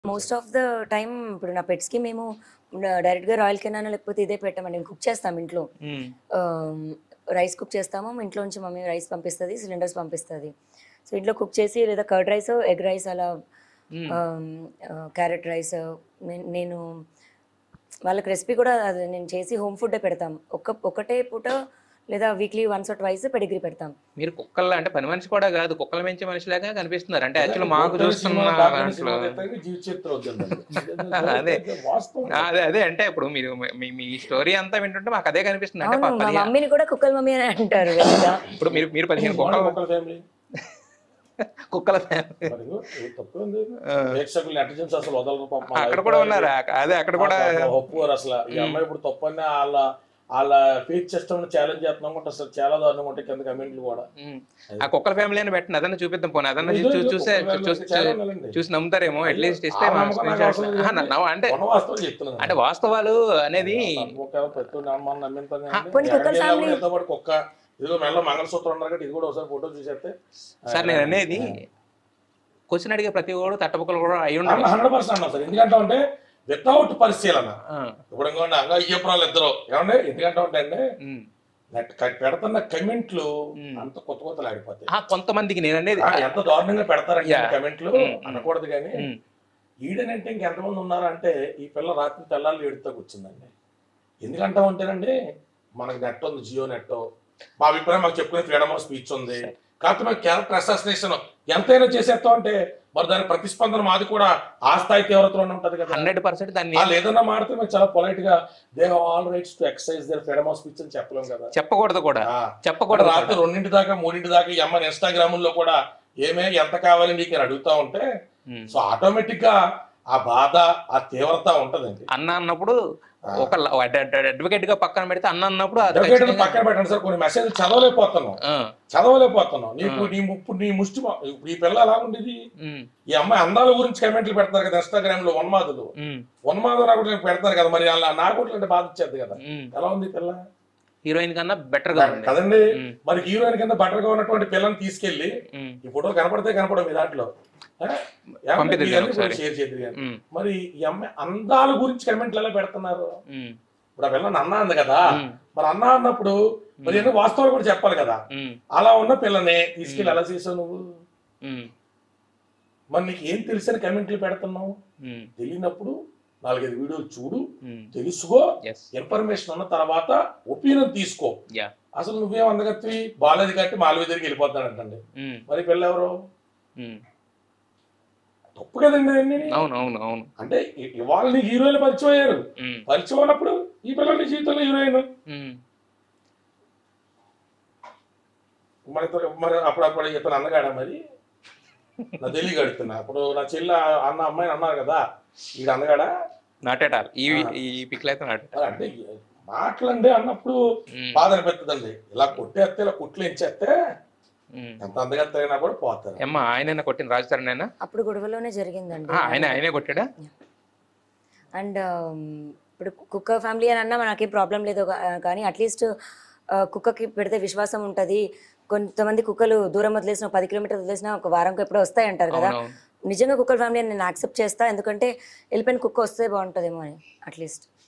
Most of the time ఇప్పుడు నా పెట్స్కి మేము డైరెక్ట్గా రాయల్ కెనాన్ లేకపోతే ఇదే పెట్టామండి మేము కుక్ చేస్తాం ఇంట్లో మ్మ్. రైస్ కుక్ చేస్తాము ఇంట్లో నుంచి మమ్మీ రైస్ పంపిస్తుంది సిలిండర్స్ పంపిస్తుంది సో ఇంట్లో కుక్ చేసి లేదా కర్డ్ రైస్ ఎగ్ రైస్ అలా క్యారెట్ రైస్ నేను వాళ్ళకి రెసిపీ కూడా అది నేను చేసి హోమ్ ఫుడ్ పెడతాం ఒక్క ఒకటే పూట లేదా weekly once or twice Pedigree పెడతాం మీరు కుక్కల్లా అంటే పని మనిషి కూడా కాదు కుక్కల పెంచే మనిషిలాగా కనిపిస్తున్నారు అంటే యాక్చువల్ మాకు చూస్తున్న దాంట్లో జీవిత చరిత్ర వద్దండి అదే. వాస్తవం ఆ, అదే అదే అంటే ఇప్పుడు మీరు మీ- మీ స్టోరీ అంతా వింటుంటే మాకు అదే కనిపిస్తుంది అంటే అవును ప- మా పదిహేను- మమ్మీని కూడా కుక్కల మమ్మీ అని అంటారు కదా ఇప్పుడు మీరు మీరు పదిహేను మన కుక్కలు ఒక్కల ఫ్యామిలీ కుక్కల family. మరి ఇది తప్పు ఉంది ఆ, ప్రేక్షకులు నెటిజన్స్ అసలు వదలరు పాపం. అక్కడ కూడా ఉన్నారు అదే అక్కడ కూడా ఆ పాపం ఒప్పుకోరు అసలు ఈ అమ్మాయి ఇప్పుడు తప్పు అని వాళ్ళ వాళ్ళ ఫేస్ సిస్టమ్ ఛాలెంజ్ చేస్తున్నాం అంటే అసలు చాలా దారుణంగా ఉంటాయి కింద కమెంట్లు కూడా ఉమ్. ఆ కుక్కల ఫ్యామిలీ అని పెట్టండి అదన్నా చూపిద్దాం పోనీ అదన్నా ఇదో చూ- ఇదో చూసే కుక్కల family చూసి చాలా ఉన్నాయండి. చూసి నమ్ముతారేమో అట్లీస్ట్ ఇస్తే ఆ మా నమ్మకం screen నాకు shots- అవసరం లేదు. ఆహా, నవ్వు అంటే ఉన్న వాస్తవం చెప్తున్నాను అంటే వాస్తవాలు అనేది ఒక ప్రతి మనం నమ్మింతాం ఆ, పోనీ కుక్కల family- ఎంతో పాటు కుక్క ఇదిగో మెల్ల మంగళసూత్రం ఉన్నారు కాబట్టి ఇది కూడా ఒకసారి ఫోటో చూసేస్తే సార్ నేను అనేది క్వశ్చన్ అడిగే ప్రతి వాడు తట్టబుక్కలు కూడా అయి ఉండాలి హండ్రెడ్ పర్సెంట్ అన్నా సార్ ఎందుకంటే అంటే వితౌట్ పరిశీలన ఆ, ఇప్పుడు ఇంకోండి అంగా అయ్యపురాలు ఇద్దరు ఏమండి ఎందుకంటే ఉంటే అండి ఉమ్. నెట్ క- పెడుతున్న కమెంట్లు మ్మ్. అంత కొత్త కొత్తలు ఆడిపోతాయి ఆ, కొంతమందికి నేను అనేది ఆ, ఎంత దారుణంగా పెడతారంటే Yeah. కమెంట్లు మ్మ్. అనకూడదు కానీ ఉమ్, ఈడనంటే ఇంకెంతమంది ఉన్నారంటే ఈ పిల్ల రాత్రి తెల్లాళ్ళు ఏడుతో కూర్చుందండి ఎందుకంటా ఉంటేనండి మనకి నెట్ ఉంది జియో నెట్ మా అభిప్రాయం మాకు చెప్పుకునే ఫ్రీడమ్ ఆఫ్ స్పీచ్ ఉంది కాకపోతే మేము క్యారెక్టర్ అసాసినేషన్ ఎంతైనా చేసేస్తాం అంటే మరి దాని ప్రతిస్పందన మాది కూడా ఆ స్థాయి తీవ్రతలోనే ఉంటది కదా హండ్రెడ్ పర్సెంట్ దాన్ని వాళ్ళు ఏదన్నా మాడితే మేము చాలా పొలైట్ గా they all rights to exercise their freedom of speech అని చెప్పలేం కదా చెప్పకూడదు కూడా ఆ, చెప్పకూడదు రాత్రి కూడా. రెండింటి దాకా మూడింటి దాకా ఈ అమ్మాయి ఇన్స్టాగ్రామ్ లో కూడా ఏమే ఎంత కావాలి నీకు అని అడుగుతా ఉంటే ఉమ్. సో ఆటోమేటిక్ గా ఆ బాధ ఆ తీవ్రత ఉంటదండి అన్న అన్నప్పుడు ఒక అడ్వకేట్ గా పక్కన పెడితే అన్న అన్నప్పుడు అది అడ్వకేట్ ఖచ్చితంగా- పక్కన పెట్టండి సార్ కొన్ని మెసేజ్ చదవలేకపోతున్నాం ఆ, చదవలేకపోతున్నాం నీకు నీ ముప్పు నీ ముష్టి మా- ఇప్పుడు ఈ పిల్ల ఎలా ఉండేది ఉమ్, ఈ అమ్మాయి అందాల గురించి కమెంట్లు పెడతారు కదా ఇన్స్టాగ్రామ్ లో ఉన్మాదులు ఉమ్, ఉన్మాదులు నాకు పెడతారు కదా మరి అలా నాకు అంటే బాధ ఇచ్చేది కదా ఉమ్. ఎలా ఉంది ఈ పిల్ల హీరోయిన్ కన్నా బెటర్ గా ఉంది కదండి ఉమ్, మరి హీరోయిన్ కింద బట్టగా ఉన్నటువంటి పిల్లని తీసుకెళ్లి ఉమ్, ఈ ఫోటో కనపడితే కనపడవు మీ దాంట్లో ఆ? ఏమంటే పంపిద్దాం ఇవన్నీ ఒకసారి. కూడా షేర్ చేద్దరు కానీ. ఉమ్, మరి ఈ అమ్మాయి అందాల గురించి కమెంట్లు ఎలా పెడుతున్నారు ఉమ్, ఇప్పుడు ఆ పిల్లని అన్నా అంది కదా ఉమ్, మరి అన్నా అన్నప్పుడు మరి ఎన్నో వాస్తవాలు కూడా చెప్పాలి కదా ఉమ్, అలా ఉన్న పిల్లని తీసుకెళ్ళి ఎలా చేసావు నువ్వు ఉమ్, మరి నీకు ఏం తెలిసిన కమెంట్లు పెడుతున్నావు ఉమ్, తెలియనప్పుడు నాలుగైదు వీడియోలు చూడు ఉమ్. తెలుసుకో ఎస్ ఇన్ఫర్మేషన్ ఉన్న తర్వాత ఒపీనియన్ తీసుకో యా అసలు నువ్వేం అందగత్వి బాలేది కట్టి మాలవి దగ్గరికి వెళ్ళిపోతాడంటండి ఉమ్, మరి పిల్ల ఎవరు ఉమ్. తప్పు కదండి అన్ని అవును అవును అవును అంటే ఇ- ఇవాళ నీ హీరోయిన్ పరిచయం అయ్యారు ఉమ్, పరిచయం ఉన్నప్పుడు ఈ పిల్ల నీ జీవితంలో హీరోయిన్ ఉమ్, మరి ఇతను- మరి అప్పుడు అప్పుడు ఇతను అన్నగాడా మరి నా తెలియ గడుతున్నా అప్పుడు నా చెల్లి అన్న అమ్మాయిని అన్నారు కదా ఈ అన్నగాడా నాట్ ఎట్ ఆల్ ఈ ఈ పిక్లు అయితే నాట్ మరి అంటే మాటలండి అన్నప్పుడు బాధ అనిపిస్తుందండి ఇలా కొట్టేస్తే ఇలా కుట్లు ఎంచేస్తే ఎంత అందగత్తైనా కూడా పోతారు అమ్మ ఆయన కొట్టిన రాజధాని ఆయన అప్పుడు గొడవలోనే జరిగిందండి ఆయన ఆయనే కొట్టాడా అండ్ ఇప్పుడు కుక్క ఫ్యామిలీ అని అన్నా మనకేం ప్రాబ్లం లేదు కా- కానీ అట్లీస్ట్ కుక్కకి పెడితే విశ్వాసం ఉంటుంది కొంతమంది కుక్కలు దూరం వదిలేసిన ఒక పది కిలోమీటర్లు వదిలేసిన ఒక వారంకి ఎప్పుడో వస్తాయి అంటారు కదా అవునవును నిజంగా కుక్కల ఫ్యామిలీ నేను యాక్సెప్ట్ చేస్తా ఎందుకంటే వెళ్ళిపోయిన కుక్క వస్తే బాగుంటుందేమో అని అట్లీస్ట్